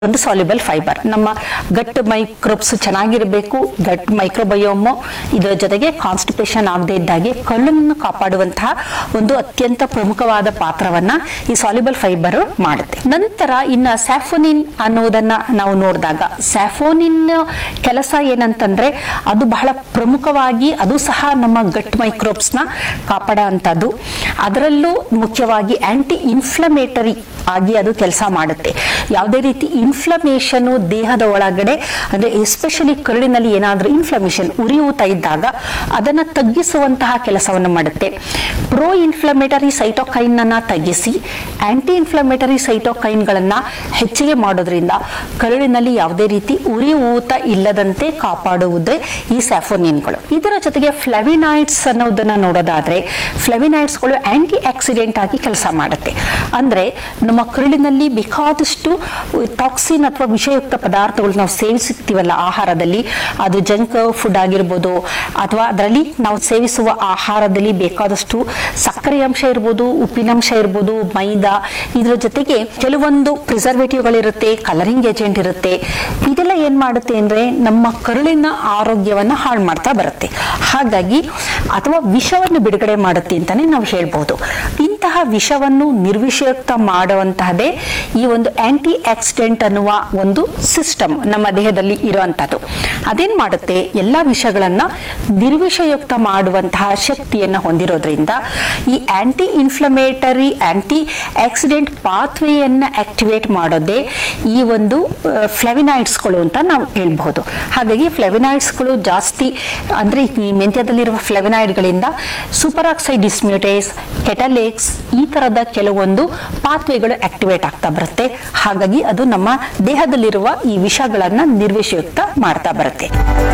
ಒಂದು soluble fibre ನಮ್ಮ ಗಟ್ microbes ಚೆನ್ನಾಗಿರಬೇಕು ಗಟ್ ಮೈಕ್ರೋಬಯೋಮ್ ಇದರ ಜೊತೆಗೆ ಕಾನ್ಸ್ಟಿಪೇಷನ್ ಆಗದೆ ಇದ್ದಾಗೆ ಕಳ್ಳನ್ನು ಕಾಪಾಡುವಂತಹ ಒಂದು ಅತ್ಯಂತ ಪ್ರಮುಖವಾದ ಪಾತ್ರವನ್ನ ಈ ಸಾಲ್ಯುಬಲ್ ಫೈಬರ್ ಮಾಡುತ್ತೆ ನಂತರ ಇನ್ನ ಸ್ಯಾಫೋನಿನ್ ಅನ್ನೋದನ್ನ ನಾವು ನೋಡಿದಾಗ ಸ್ಯಾಫೋನಿನ್ ಕೆಲಸ ಏನಂತಂದ್ರೆ ಅದು ಬಹಳ ಪ್ರಮುಖವಾಗಿ ಅದು ಸಹ ನಮ್ಮ ಗಟ್ ಮೈಕ್ರೋಬ್ಸ್ ನ ಕಾಪಾಡೋ ಅಂತದ್ದು ಅದರಲ್ಲೂ ಮುಖ್ಯವಾಗಿ ಆಂಟಿ ಇನ್ಫ್ಲಮೇಟರಿ ಆಗಿ ಅದು ಕೆಲಸ ಮಾಡುತ್ತೆ ಯಾವುದೇ ರೀತಿ ಇನ್ಫ್ಲಮೇಷನ್ ದೇಹದ ಒಳಗಡೆ ಅಂದ್ರೆ ಎಸ್ಪೆಷಲಿ ಕರುಳಿನಲ್ಲಿ ಏನಾದ್ರೂ ಇನ್ಫ್ಲಮೇಷನ್ ಉರಿಯೂತ ಇದ್ದಾಗ ಅದನ್ನ ತಗ್ಗಿಸುವಂತಹ ಕೆಲಸವನ್ನು ಮಾಡುತ್ತೆ ಪ್ರೋ ಇನ್ಫ್ಲಮೇಟರಿ ಸೈಟೋಕೈನ್ ಅನ್ನ ತಗ್ಗಿಸಿ ಆಂಟಿ ಇನ್ಫ್ಲಮೇಟರಿ ಸೈಟೋಕೈನ್ ಗಳನ್ನ ಹೆಚ್ಚಿಗೆ ಮಾಡೋದ್ರಿಂದ ಕರುಳಿನಲ್ಲಿ ಯಾವುದೇ ರೀತಿ ಉರಿಯೂತ ಇಲ್ಲದಂತೆ ಕಾಪಾಡುವುದೇ ಈ ಸ್ಯಾಫೋನಿನ್ಗಳು ಇದರ ಜೊತೆಗೆ ಫ್ಲೆವಿನಾಯ್ಡ್ಸ್ ಅನ್ನೋದನ್ನ ನೋಡೋದಾದ್ರೆ ಫ್ಲೆವಿನಾಯ್ಡ್ಸ್ಗಳು ಆಂಟಿ ಆಕ್ಸಿಡೆಂಟ್ ಆಗಿ ಕೆಲಸ ಮಾಡುತ್ತೆ ಅಂದ್ರೆ ನಮ್ಮ ಕರುಳಿನಲ್ಲಿ ಬೇಕಾದಷ್ಟು ಟಾಕ್ಸಿನ್ ಅಥವಾ ವಿಷಯುಕ್ತ ಪದಾರ್ಥಗಳು ನಾವು ಸೇವಿಸುತ್ತೀವಲ್ಲ ಆಹಾರದಲ್ಲಿ ಅದು ಜಂಕ್ ಫುಡ್ ಆಗಿರ್ಬೋದು ಅಥವಾ ಅದರಲ್ಲಿ ನಾವು ಸೇವಿಸುವ ಆಹಾರದಲ್ಲಿ ಬೇಕಾದಷ್ಟು ಸಕ್ಕರೆ ಅಂಶ ಇರ್ಬೋದು ಉಪ್ಪಿನಂಶ ಇರ್ಬೋದು ಮೈದಾ ಇದರ ಜೊತೆಗೆ ಕೆಲವೊಂದು ಪ್ರಿಸರ್ವೇಟಿವ್ಗಳಿರುತ್ತೆ ಕಲರಿಂಗ್ ಏಜೆಂಟ್ ಇರುತ್ತೆ ಇದೆಲ್ಲ ಏನ್ ಮಾಡುತ್ತೆ ಅಂದ್ರೆ ನಮ್ಮ ಕರುಳಿನ ಆರೋಗ್ಯವನ್ನ ಹಾಳು ಮಾಡ್ತಾ ಬರುತ್ತೆ ಹಾಗಾಗಿ ಅಥವಾ ವಿಷವನ್ನು ಬಿಡುಗಡೆ ಮಾಡುತ್ತೆ ಅಂತಾನೆ ನಾವು ಹೇಳ್ಬೋದು ಇಂತಹ ವಿಷವನ್ನು ನಿರ್ವಿಷಯುಕ್ತ ಮಾಡುವಂತಹದೇ ಈ ಒಂದು ಆಂಟಿ ಆಕ್ಸಿಡೆಂಟ್ ಅನ್ನುವ ಒಂದು ಸಿಸ್ಟಮ್ ನಮ್ಮ ದೇಹದಲ್ಲಿ ಇರುವಂತದ್ದು ಅದೇನ್ ಮಾಡುತ್ತೆ ಎಲ್ಲ ವಿಷಗಳನ್ನ ನಿರ್ವಿಷಯುಕ್ತ ಮಾಡುವಂತಹ ಶಕ್ತಿಯನ್ನ ಹೊಂದಿರೋದ್ರಿಂದ ಈ ಆಂಟಿ ಇನ್ಫ್ಲಮೇಟರಿ ಆಂಟಿ ಆಕ್ಸಿಡೆಂಟ್ ಪಾತ್ವೆಯನ್ನ ಆಕ್ಟಿವೇಟ್ ಮಾಡೋದೇ ಈ ಒಂದು ಫ್ಲೆವಿನಾಯ್ಡ್ಸ್ಗಳು ಅಂತ ನಾವು ಹೇಳ್ಬಹುದು ಹಾಗಾಗಿ ಫ್ಲೆವಿನಾಯ್ಡ್ಸ್ಗಳು ಜಾಸ್ತಿ ಅಂದ್ರೆ ಈ ಮೆಂತ್ಯದಲ್ಲಿರುವ ಫ್ಲೆವಿನಾಯ್ಡ್ಗಳಿಂದ ಸೂಪರ್ ಆಕ್ಸೈಡ್ ಡಿಸ್ಮ್ಯೂಟೇಸ್ ಕೆಟಲೇಕ್ಸ್ ಈ ತರದ ಕೆಲವೊಂದು ಪಾತ್ವೆಗಳು ಆಕ್ಟಿವೇಟ್ ಆಗ್ತಾ ಬರುತ್ತೆ ಹಾಗಾಗಿ ಅದು ನಮ್ಮ ದೇಹದಲ್ಲಿರುವ ಈ ವಿಷಗಳನ್ನ ನಿರ್ವಿಷಯುಕ್ತ ಮಾಡ್ತಾ ಬರುತ್ತೆ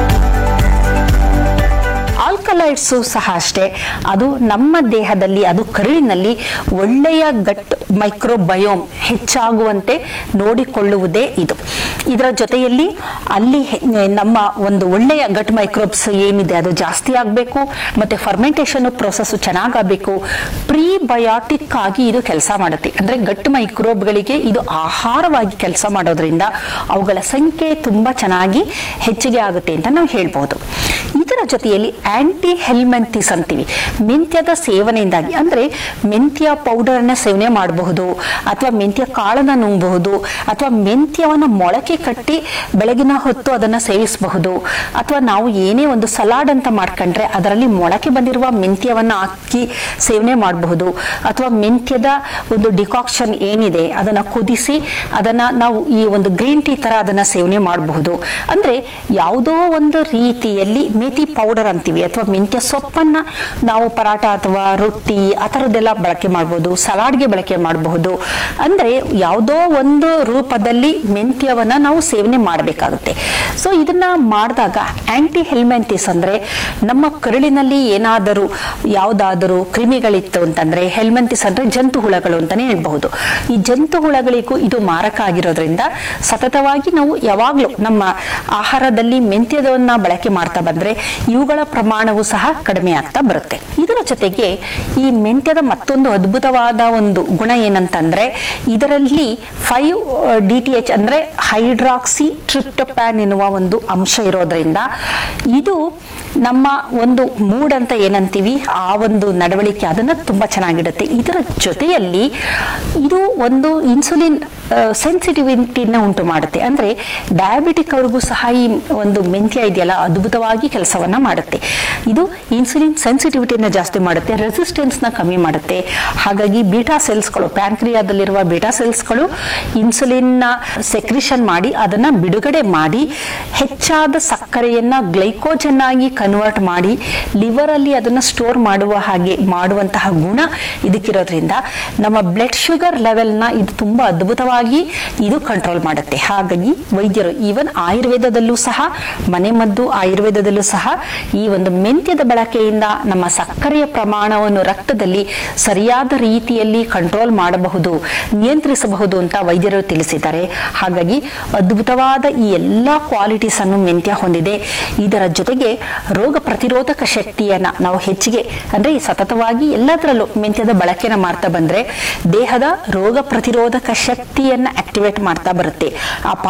ಆಲ್ಕಲೈಡ್ಸ್ ಸಹ ಅಷ್ಟೇ ಅದು ನಮ್ಮ ದೇಹದಲ್ಲಿ ಅದು ಕರುಳಿನಲ್ಲಿ ಒಳ್ಳೆಯ ಗಟ್ ಮೈಕ್ರೋಬಯೋಮ್ ಹೆಚ್ಚಾಗುವಂತೆ ನೋಡಿಕೊಳ್ಳುವುದೇ ಇದು ಇದರ ಜೊತೆಯಲ್ಲಿ ಅಲ್ಲಿ ಹೆ- ನಮ್ಮ ಒಂದು ಒಳ್ಳೆಯ ಗಟ್ ಮೈಕ್ರೋಬ್ಸ್ ಏನಿದೆ ಅದು ಜಾಸ್ತಿ ಆಗಬೇಕು ಮತ್ತೆ ಫರ್ಮೆಂಟೇಷನ್ ಪ್ರೊಸೆಸ್ ಚೆನ್ನಾಗಬೇಕು ಪ್ರೀಬಯಾಟಿಕ್ ಆಗಿ ಇದು ಕೆಲಸ ಮಾಡುತ್ತೆ ಅಂದ್ರೆ ಗಟ್ ಮೈಕ್ರೋಬ್ಗಳಿಗೆ ಇದು ಆಹಾರವಾಗಿ ಕೆಲಸ ಮಾಡೋದ್ರಿಂದ ಅವುಗಳ ಸಂಖ್ಯೆ ತುಂಬಾ ಚೆನ್ನಾಗಿ ಹೆಚ್ಚಿಗೆ ಆಗುತ್ತೆ ಅಂತ ನಾವು ಹೇಳ್ಬೋದು ಇದರ ಜೊತೆಯಲ್ಲಿ ಆಂಟಿ ಹೆಲ್ಮೆಂಟಿಸ್ ಅಂತೀವಿ ಮೆಂತ್ಯದ ಸೇವನೆಯಿಂದಾಗಿ ಅಂದ್ರೆ ಮೆಂತ್ಯ ಪೌಡರ್ ಅನ್ನ ಸೇವನೆ ಮಾಡಬಹುದು ಅಥವಾ ಮೆಂತ್ಯ ಕಾಳನ್ನ ನುಂಗಬಹುದು ಅಥವಾ ಮೆಂತ್ಯವನ್ನ ಮೊಳಕೆ ಕಟ್ಟಿ ಬೆಳಗಿನ ಹೊತ್ತು ಅದನ್ನ ಸೇವಿಸಬಹುದು ಅಥವಾ ನಾವು ಏನೇ ಒಂದು ಸಲಾಡ್ ಅಂತ ಮಾಡ್ಕೊಂಡ್ರೆ ಅದರಲ್ಲಿ ಮೊಳಕೆ ಬಂದಿರುವ ಮೆಂತ್ಯವನ್ನ ಹಾಕಿ ಸೇವನೆ ಮಾಡಬಹುದು ಅಥವಾ ಮೆಂತ್ಯದ ಒಂದು ಡಿಕಾಕ್ಷನ್ ಏನಿದೆ ಅದನ್ನ ಕುದಿಸಿ ಅದನ್ನ ನಾವು ಈ ಒಂದು ಗ್ರೀನ್ ಟೀ ತರ ಅದನ್ನ ಸೇವನೆ ಮಾಡಬಹುದು ಅಂದ್ರೆ ಯಾವುದೋ ಒಂದು ರೀತಿಯಲ್ಲಿ ಮೇಥಿ ಪೌಡರ್ ಅಂತೀವಿ ಅಥವಾ ಮೆಂತ್ಯ ಸೊಪ್ಪನ್ನ ನಾವು ಪರಾಟ ಅಥವಾ ರೊಟ್ಟಿ ಆ ಥರದ್ದೆಲ್ಲ ಬಳಕೆ ಮಾಡಬಹುದು ಸಲಾಡ್ಗೆ ಬಳಕೆ ಮಾಡಬಹುದು ಅಂದ್ರೆ ಯಾವುದೋ ಒಂದು ರೂಪದಲ್ಲಿ ಮೆಂತ್ಯವನ್ನ ನಾವು ಸೇವನೆ ಮಾಡಬೇಕಾಗುತ್ತೆ ಸೊ ಇದನ್ನ ಮಾಡಿದಾಗ ಆಂಟಿ ಹೆಲ್ಮೆಂಟಿಸ್ ಅಂದ್ರೆ ನಮ್ಮ ಕರುಳಿನಲ್ಲಿ ಏನಾದರೂ ಯಾವುದಾದರೂ ಕ್ರಿಮಿಗಳಿತ್ತು ಅಂತಂದ್ರೆ ಹೆಲ್ಮೆಂಟಿಸ್ ಅಂದ್ರೆ ಜಂತು ಹುಳಗಳು ಅಂತಾನೆ ಹೇಳ್ಬಹುದು ಈ ಜಂತು ಹುಳಗಳಿಗೂ ಇದು ಮಾರಕ ಆಗಿರೋದ್ರಿಂದ ಸತತವಾಗಿ ನಾವು ಯಾವಾಗ್ಲೂ ನಮ್ಮ ಆಹಾರದಲ್ಲಿ ಮೆಂತ್ಯದವನ್ನ ಬಳಕೆ ಮಾಡ್ತಾ ಬಂದ್ರೆ ಇವುಗಳ ಪ್ರಮಾಣವು ಸಹ ಕಡಿಮೆ ಆಗ್ತಾ ಬರುತ್ತೆ ಇದರ ಜೊತೆಗೆ ಈ ಮೆಂತ್ಯದ ಮತ್ತೊಂದು ಅದ್ಭುತವಾದ ಒಂದು ಗುಣ ಏನಂತಂದ್ರೆ ಇದರಲ್ಲಿ ಫೈವ್ ಡಿ ಟಿ ಎಚ್ ಅಂದ್ರೆ ಹೈಡ್ರಾಕ್ಸಿ ಟ್ರಿಪ್ಟೋಪ್ಯಾನ್ ಎನ್ನುವ ಒಂದು ಅಂಶ ಇರೋದ್ರಿಂದ ಇದು ನಮ್ಮ ಒಂದು ಮೂಡ್ ಅಂತ ಏನಂತೀವಿ ಆ ಒಂದು ನಡವಳಿಕೆ ಅದನ್ನ ತುಂಬಾ ಚೆನ್ನಾಗಿಡುತ್ತೆ ಇದರ ಜೊತೆಯಲ್ಲಿ ಇದು ಒಂದು ಇನ್ಸುಲಿನ್ ಸೆನ್ಸಿಟಿವಿಟಿನ ಉಂಟು ಮಾಡುತ್ತೆ ಅಂದ್ರೆ ಡಯಾಬಿಟಿಕ್ ಅವ್ರಿಗೂ ಸಹ ಈ ಒಂದು ಮೆಂತ್ಯ ಇದೆಯಲ್ಲ ಅದ್ಭುತವಾಗಿ ಕೆಲಸವನ್ನ ಮಾಡುತ್ತೆ ಇದು ಇನ್ಸುಲಿನ್ ಸೆನ್ಸಿಟಿವಿಟಿನ ಜಾಸ್ತಿ ಮಾಡುತ್ತೆ ರೆಸಿಸ್ಟೆನ್ಸ್ ನ ಕಮ್ಮಿ ಮಾಡುತ್ತೆ ಹಾಗಾಗಿ ಬೀಟಾ ಸೆಲ್ಸ್ಗಳು ಪ್ಯಾಂಕ್ರಿಯಾದಲ್ಲಿರುವ ಬೀಟಾ ಸೆಲ್ಸ್ಗಳು ಇನ್ಸುಲಿನ್ ನ ಸೆಕ್ರಿಷನ್ ಮಾಡಿ ಅದನ್ನ ಬಿಡುಗಡೆ ಮಾಡಿ ಹೆಚ್ಚಾದ ಸಕ್ಕರೆಯನ್ನ ಗ್ಲೈಕೋಜನ್ ಆಗಿ ಕನ್ವರ್ಟ್ ಮಾಡಿ ಲಿವರ್ ಅಲ್ಲಿ ಅದನ್ನ ಸ್ಟೋರ್ ಮಾಡುವ ಹಾಗೆ ಮಾಡುವಂತಹ ಗುಣ ಇದಕ್ಕಿರೋದ್ರಿಂದ ನಮ್ಮ ಬ್ಲಡ್ ಶುಗರ್ ಲೆವೆಲ್ ನ ಇದು ತುಂಬಾ ಅದ್ಭುತವಾಗಿ ಇದು ಕಂಟ್ರೋಲ್ ಮಾಡುತ್ತೆ ಹಾಗಾಗಿ ವೈದ್ಯರು ಈವನ್ ಆಯುರ್ವೇದದಲ್ಲೂ ಸಹ ಮನೆಮದ್ದು ಆಯುರ್ವೇದದಲ್ಲೂ ಸಹ ಈ ಒಂದು ಮೆಂತ್ಯದ ಬಳಕೆಯಿಂದ ನಮ್ಮ ಸಕ್ಕರೆಯ ಪ್ರಮಾಣವನ್ನು ರಕ್ತದಲ್ಲಿ ಸರಿಯಾದ ರೀತಿಯಲ್ಲಿ ಕಂಟ್ರೋಲ್ ಮಾಡಬಹುದು ನಿಯಂತ್ರಿಸಬಹುದು ಅಂತ ವೈದ್ಯರು ತಿಳಿಸಿದ್ದಾರೆ ಹಾಗಾಗಿ ಅದ್ಭುತವಾದ ಈ ಎಲ್ಲಾ ಕ್ವಾಲಿಟೀಸ್ ಅನ್ನು ಮೆಂತ್ಯ ಹೊಂದಿದೆ ಇದರ ಜೊತೆಗೆ ರೋಗ ಪ್ರತಿರೋಧಕ ಶಕ್ತಿಯನ್ನ ನಾವು ಹೆಚ್ಚಿಗೆ ಅಂದ್ರೆ ಈ ಸತತವಾಗಿ ಎಲ್ಲದರಲ್ಲೂ ಮೆಂತ್ಯದ ಬಳಕೆನ ಮಾಡ್ತಾ ಬಂದ್ರೆ ದೇಹದ ರೋಗ ಪ್ರತಿರೋಧಕ ಶಕ್ತಿಯನ್ನ ಆಕ್ಟಿವೇಟ್ ಮಾಡ್ತಾ ಬರುತ್ತೆ ಆ